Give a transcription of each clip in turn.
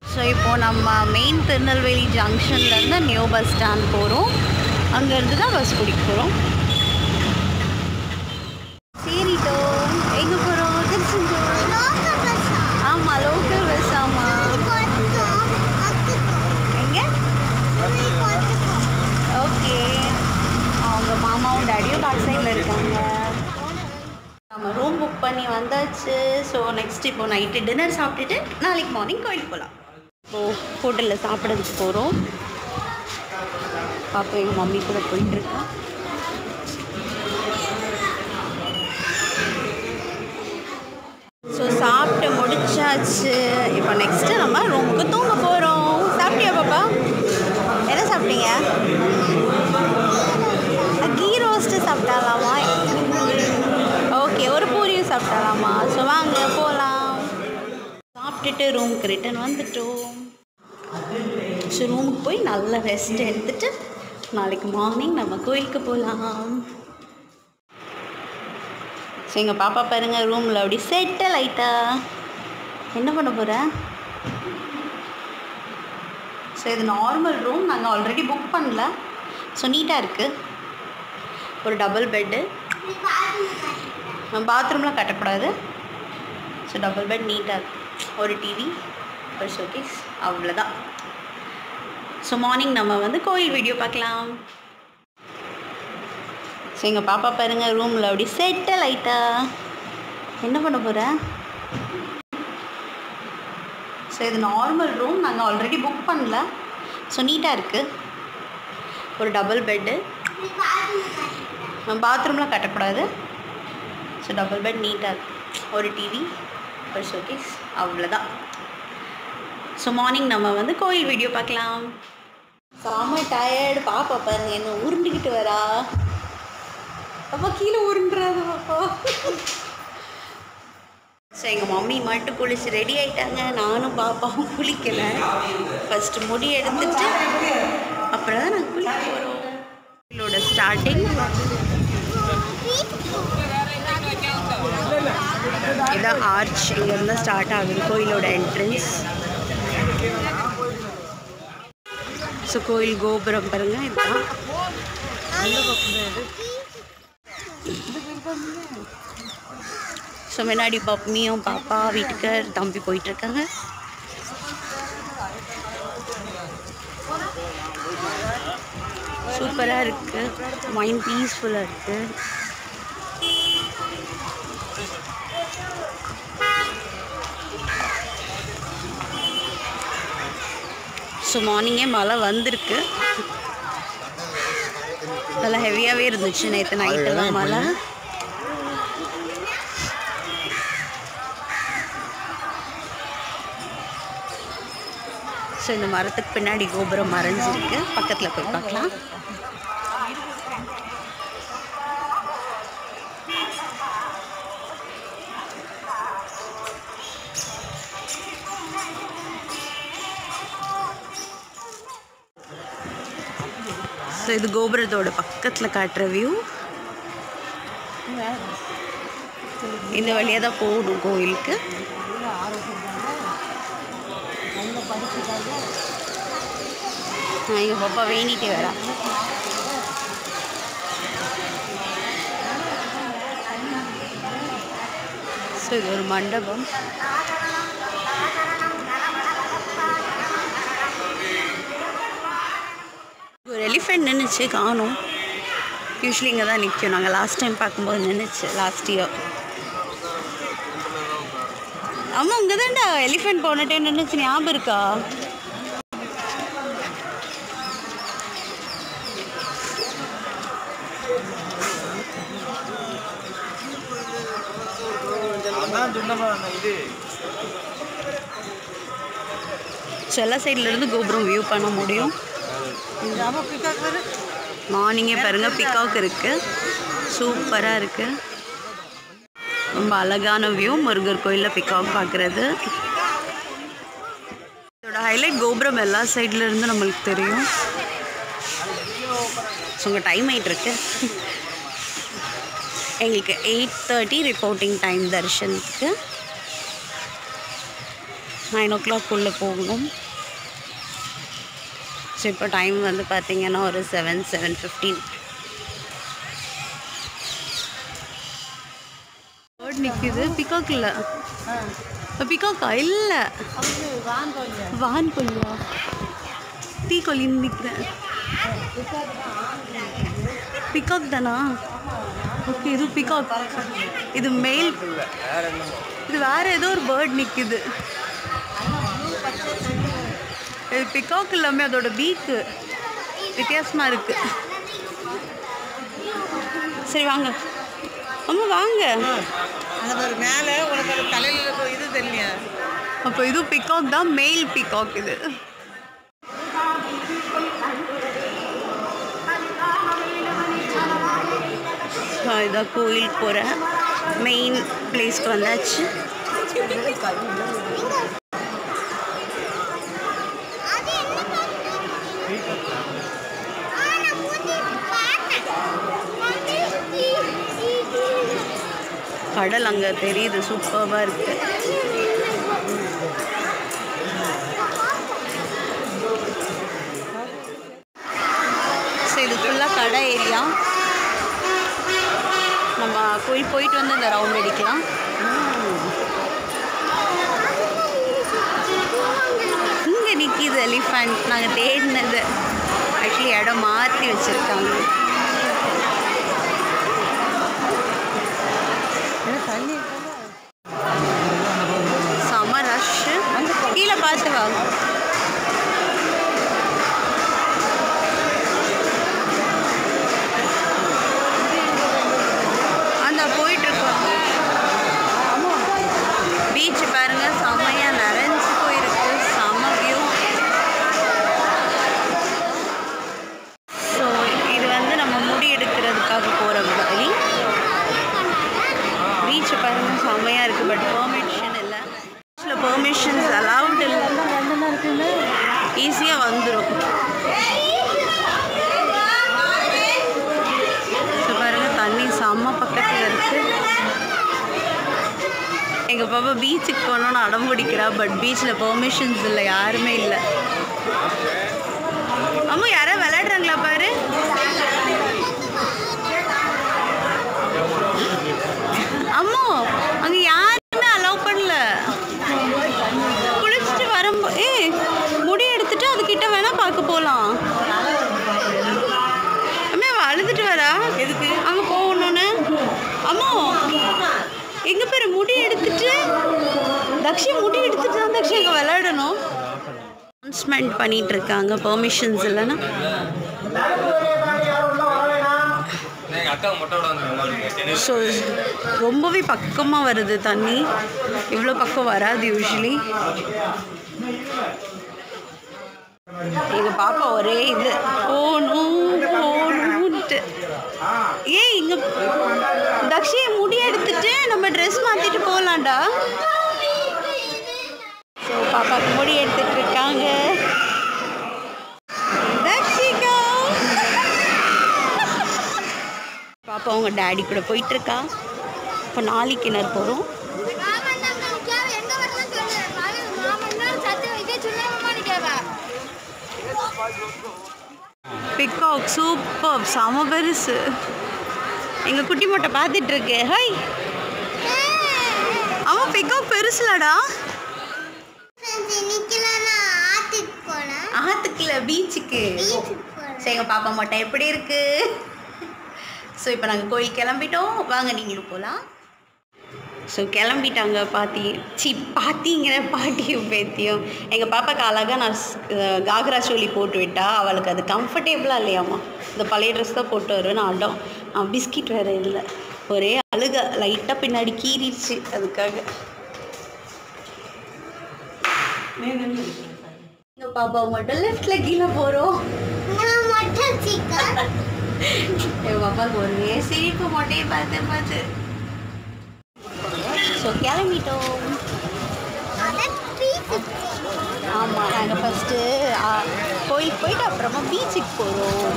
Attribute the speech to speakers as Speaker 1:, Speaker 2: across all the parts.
Speaker 1: So இப்போது நம்ம main Tirunelveli ஜங்ஷன்லேருந்து நியூ பஸ் ஸ்டாண்ட் போகிறோம் அங்கேருந்து தான் பஸ் பிடிக்க போகிறோம் சரிட்டோ எங்கே போகிறோம் திருச்செந்தூர் ஆமாம் லோக்கல் பஸ் ஆமாம் எங்கே ஓகே அவங்க மாமாவும் டேடியும் பேக் சைடில் இருக்காங்க நம்ம ரூம் புக் பண்ணி வந்தாச்சு ஸோ நெக்ஸ்ட் இப்போ நைட்டு டின்னர் சாப்பிட்டுட்டு நாளைக்கு மார்னிங் கோயிலுக்கு போகலாம் இப்போது ஹோட்டலில் சாப்பிட்றதுக்கு போகிறோம் பாப்பா எங்கள் மம்மி கூட போயிட்டுருக்கா ஸோ சாப்பிட்டு முடிச்சாச்சு இப்போ நெக்ஸ்ட்டு நம்ம ரூமுக்கு தூங்க போகிறோம் சாப்பிட்டியா பாப்பா என்ன சாப்பிட்டீங்க கீ ரோஸ்ட்டு சாப்பிட்டாலாமா ஓகே ஒரு பூரியும் சாப்பிட்டாலாமா ஸோ வாங்க போகலாம் சாப்பிட்டுட்டு ரூமுக்கு ரிட்டர்ன் வந்துட்டோம் ஸோ ரூமுக்கு போய் நல்ல ரெஸ்ட் எடுத்துட்டு நாளைக்கு மார்னிங் நம்ம கோயிலுக்கு போகலாம் ஸோ எங்கள் பாப்பா பாருங்க ரூமில் அப்படி செட்டில் ஆயிட்டா என்ன பண்ண போகிற ஸோ இது நார்மல் ரூம் நாங்கள் ஆல்ரெடி புக் பண்ணல ஸோ நீட்டாக இருக்குது ஒரு டபுள் பெட்டு பாத்ரூம்லாம் கட்டக்கூடாது ஸோ டபுள் பெட் நீட்டாக இருக்கு ஒரு டிவி ஒரு ஷோகேஸ் அவ்வளோதான் ஸோ மார்னிங் நம்ம வந்து கோயில் வீடியோ பார்க்கலாம் ஸோ எங்கள் பாப்பா பாருங்க ரூமில் அப்படி செட்டில் ஆயிட்டா என்ன பண்ண போகிற ஸோ இது நார்மல் ரூம் நாங்கள் ஆல்ரெடி புக் பண்ணல ஸோ நீட்டாக இருக்குது ஒரு டபுள் பெட்டு பாத்ரூம்லாம் கட்டக்கூடாது ஸோ டபுள் பெட் நீட்டாக இருக்கு ஒரு டிவி ஒரு ஷோகேஸ் அவ்வளோதான் ஸோ மார்னிங் நம்ம வந்து கோயில் வீடியோ பார்க்கலாம் செம்ம டயர்டு பாப்பா பாருங்க என்ன உருண்டுக்கிட்டு வரா அப்பா கீழே உருண்டுறாது பாப்பா ஸோ எங்கள் மம்மி மட்டும் குளிச்சு ரெடி ஆயிட்டாங்க நானும் பாப்பாவும் குளிக்கலை ஃபஸ்ட்டு முடி எடுத்துட்டு அப்புறம் தான் நாங்கள் குளிக்க போகிறோம் இதோட ஸ்டார்டிங் இதான் ஆர்ச் இங்கேருந்து ஸ்டார்ட் ஆகுது கோயிலோட என்ட்ரன்ஸ் ஸோ கோயில் கோபுரம் பாருங்க இதுதான் ஸோ முன்னாடி பப்மியும் பாப்பா வீட்டுக்கார் தம்பி போயிட்டுருக்காங்க சூப்பராக இருக்குது மைண்ட் பீஸ்ஃபுல்லாக இருக்குது ஸோ மார்னிங்கே மழை வந்திருக்கு நல்லா ஹெவியாகவே இருந்துச்சு நேற்று நைட்டெல்லாம் மழை ஸோ இந்த மரத்துக்கு பின்னாடி கோபுரம் மறைஞ்சிருக்கு பக்கத்தில் போய் பார்க்கலாம் ஸோ இது கோபுரத்தோட பக்கத்தில் காட்டுற வியூ இந்த வழியாக தான் போகணும் கோயிலுக்கு எங்கள் பாப்பா வேண்டிட்டே வரா ஸோ இது ஒரு மண்டபம் ஒரு எலிஃபெண்ட் நின்றுச்சு காணும் யூஸ்வலி இங்கே தான் நிற்கும் நாங்கள் லாஸ்ட் டைம் பார்க்கும்போது நின்றுச்சு லாஸ்ட் இயர் ஆமாம் இங்கே தான்டா எலிஃபெண்ட் போன டைம் நின்றுச்சு ஞாபகம் இருக்கா
Speaker 2: அதான் சொன்னப்பா இது
Speaker 1: ஸோ எல்லா சைட்லேருந்து கோபுரம் வியூ பண்ண முடியும் மார்னிங்கே பாருங்கள் பிகாக் இருக்குது சூப்பராக இருக்குது ரொம்ப அழகான வியூ முருகர் கோயிலில் பிகாக் பார்க்குறது இதோட ஹைலைட் கோபுரம் எல்லா சைட்ல இருந்து நம்மளுக்கு தெரியும் ஸோ உங்கள் டைம் ஆகிட்டு இருக்கு எங்களுக்கு எயிட் தேர்ட்டி ரிப்போர்ட்டிங் டைம் தர்ஷனுக்கு நைன் ஓ கிளாக்குள்ளே போகணும் ஸோ இப்போ டைம் வந்து பார்த்தீங்கன்னா ஒரு செவன் செவன் ஃபிஃப்டீன் பேர்ட் நிற்குது பிகாக் இல்லை பிகாக்கா இல்லை வான் கொல்லியா டீ கொல்லின்னு நிற்கிறேன் பிகாக் தானா ஓகே இது பிகாக் இது மெயில் இது வேற ஏதோ ஒரு பேர்ட் நிற்குது இது பிகாக் இல்லாமல் அதோட பீக்கு வித்தியாசமாக இருக்கு சரி வாங்க அம்மா வாங்க
Speaker 2: அந்த ஒரு மேலே உனக்கு அது தலையில் இருக்கிற இது தெரியலையா
Speaker 1: அப்போ இது பிகாக் தான் மெயில் பிகாக் இது So, இதான் கோயில் போகிற மெயின் பிளேஸ்க்கு வந்தாச்சு கடல் அங்கே தெரியுது சூப்பராக இருக்கு ஸோ இது ஃபுல்லாக கடை ஏரியா நம்ம கோயில் போயிட்டு வந்து இந்த ரவுண்ட் அடிக்கலாம் இங்கே நிற்கிது எலிஃபண்ட் நாங்கள் தேடினது ஆக்சுவலி இடம் மாற்றி வச்சுருக்காங்க
Speaker 2: தண்ணி
Speaker 1: செம ரஷ்ஷு கீழே பார்த்து வாங்க அந்த போயிட்டு இருக்கோம் பீச் பாருங்க செமையா நிறைஞ்சு போயிருக்கு செம வியூ ஸோ இது வந்து நம்ம முடி எடுக்கிறதுக்காக போகிற வழி பீச் பாருங்க செம்மையாக இருக்குது பட் பெர்மிஷன் இல்லை பீச்சில் பெர்மிஷன்ஸ் அலவுட் இல்லை ஈஸியாக வந்துடும் ஸோ பாருங்க தண்ணி செம்ம பக்கத்தில் இருக்குது எங்கள் பாப்பா பீச்சுக்கு போகணுன்னு அடம் பிடிக்கிறா பட் பீச்சில் பெர்மிஷன்ஸ் இல்லை யாருமே இல்லை அம்மா யாரோ விளையாடுறாங்களா பாரு அம்மா அங்க யாருமே அலோவ் பண்ணல குளிச்சுட்டு வரும்போ ஏய் முடி எடுத்துட்டு அதுக்கிட்ட வேணா பார்க்க போகலாம் அம்மா அவ அழுதுட்டு வரா எதுக்கு அங்கே போகணுன்னு அம்மா எங்க பேர் முடி எடுத்துட்டு தக்ஷி முடி எடுத்துட்டு தான் தக்ஷி அங்கே விளையாடணும் அனௌன்ஸ்மெண்ட் பண்ணிட்டு இருக்காங்க பெர்மிஷன்ஸ் இல்லைன்னா
Speaker 3: எங்கள் அக்கா மொட்டையோட வந்து
Speaker 1: ஸோ ரொம்பவே பக்கமாக வருது தண்ணி இவ்வளோ பக்கம் வராது யூஸ்வலி எங்கள் பாப்பா ஒரே இது போகணும் போகணுன்ட்டு ஏய் இங்கே தக்ஷியை முடி எடுத்துட்டு நம்ம ட்ரெஸ் மாற்றிட்டு போகலாம்டா ஸோ பாப்பாக்கு முடி எடுத்துட்டு இருக்காங்க தக்ஷிகா பாப்பா அவங்க டேடி கூட போயிட்டு இருக்கா இப்போ நாளைக்கு கிணறு போகிறோம் பிகாக் சூப்பர் செம பெருசு எங்கள் குட்டி மொட்டை பார்த்துட்டு இருக்கு ஹை அவன் பிகாக் பெருசுலடா ஆத்துக்குல பீச்சுக்கு சரி எங்கள் பாப்பா மொட்டை எப்படி இருக்கு ஸோ இப்போ நாங்கள் கோயில் கிளம்பிட்டோம் வாங்க நீங்களும் போகலாம் ஸோ கிளம்பிட்டாங்க பாத்தி சி பாத்திங்கிற பாட்டியும் பேத்தியும் எங்கள் பாப்பாக்கு அழகாக நான் ஸ்- அஹ் காக்ரா சோலி போட்டு விட்டா அவளுக்கு அது கம்ஃபர்டபுளாக இல்லையாம்மா இந்த பழைய ட்ரெஸ் தான் போட்டு வருவேன் நான் அடம் நான் பிஸ்கட் வேறு இல்லை ஒரே அழுக லைட்டாக பின்னாடி கீறிடுச்சு அதுக்காக எங்கள் பாப்பா மட்டும் லெஃப்டில் கீழே போகிறோம் எங்கள் பாப்பாவுக்கு ஒரே சிரிப்பு மொட்டையை பார்த்து பார்த்து ஸோ கிளம்பிட்டோம் ஆமாம் நாங்கள் ஃபஸ்ட்டு கோயிலுக்கு போயிட்டு அப்புறமா பீச்சுக்கு போகிறோம்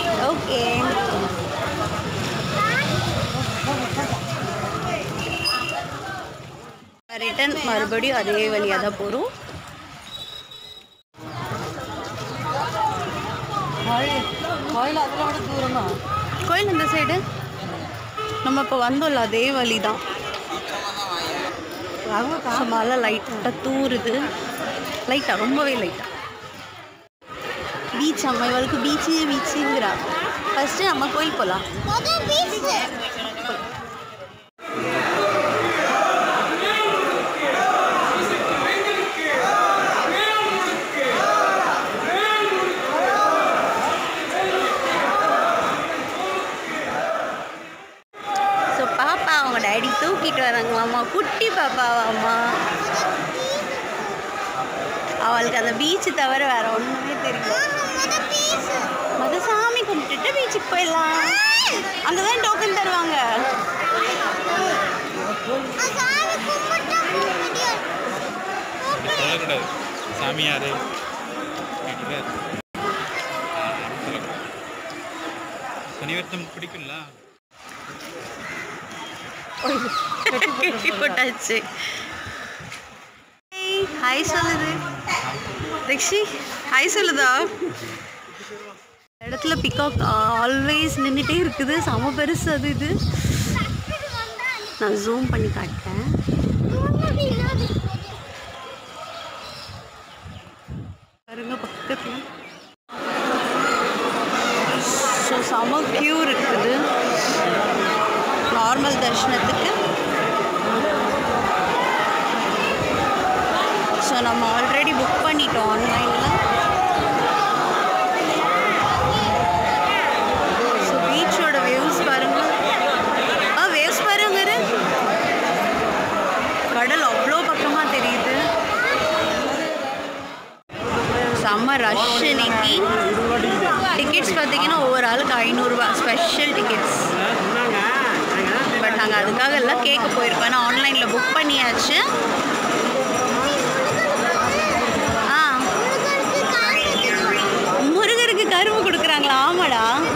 Speaker 1: ஓகே ரிட்டன் மறுபடியும் அதே வழியாக தான் போகிறோம்
Speaker 2: கோயில் கோயில் அதில் விட தூரம் தான்
Speaker 1: கோயில் இந்த சைடு நம்ம இப்போ வந்தோம்ல அதே வழி தான் ஸோ மழை லைட்டாக தூறுது லைட்டாக ரொம்பவே லைட்டாக பீச் அம்மா இவளுக்கு பீச்சு பீச்சுங்கிறா ஃபஸ்ட்டு நம்ம கோயில் போகலாம் ஸோ பாப்பா அவங்க டேடி தூக்கிட்டு வராங்களாம்மா குட்டி பாப்பாவாம்மா அவளுக்கு அந்த பீச்சு தவிர வேற ஒன்றுமே தெரியல மொத சாமி கும்பிட்டுட்டு பீச்சுக்கு போயிடலாம் அங்கே தான் டோக்கன் தருவாங்க
Speaker 4: சொல்லக்கூடாது சாமியார் சனிவர்த்தம் பிடிக்கும்ல
Speaker 1: கட்டி போட்டாச்சு ஹாய் சொல்லுது ரிக்ஷி ஹாய் சொல்லுதா இடத்துல பிகாக் ஆல்வேஸ் நின்றுட்டே இருக்குது செம பெருசு அது இது நான் ஜூம் பண்ணி காட்டுறேன் பாருங்க பக்கத்தில் ஸோ செம க்யூ இருக்குது நார்மல் தர்ஷனத்துக்கு ஸோ நம்ம ஆல்ரெடி புக் பண்ணிட்டோம் ஆன்லைனில் ஸோ பீச்சோட வேவ்ஸ் பாருங்க ஆ வேவ்ஸ் பாருங்க இரு. கடல் அவ்வளோ பக்கமாக தெரியுது செம்ம ரஷ் இன்னைக்கு டிக்கெட்ஸ் பார்த்தீங்கன்னா ஒவ்வொரு ஆளுக்கு ஐநூறுரூவா ஸ்பெஷல் டிக்கெட்ஸ் பட் நாங்கள் அதுக்காக எல்லாம் கேட்க போயிருக்கோம் ஏன்னா ஆன்லைனில் புக் பண்ணியாச்சு ஆ முருகருக்கு கரும்பு கொடுக்குறாங்களா ஆமாடா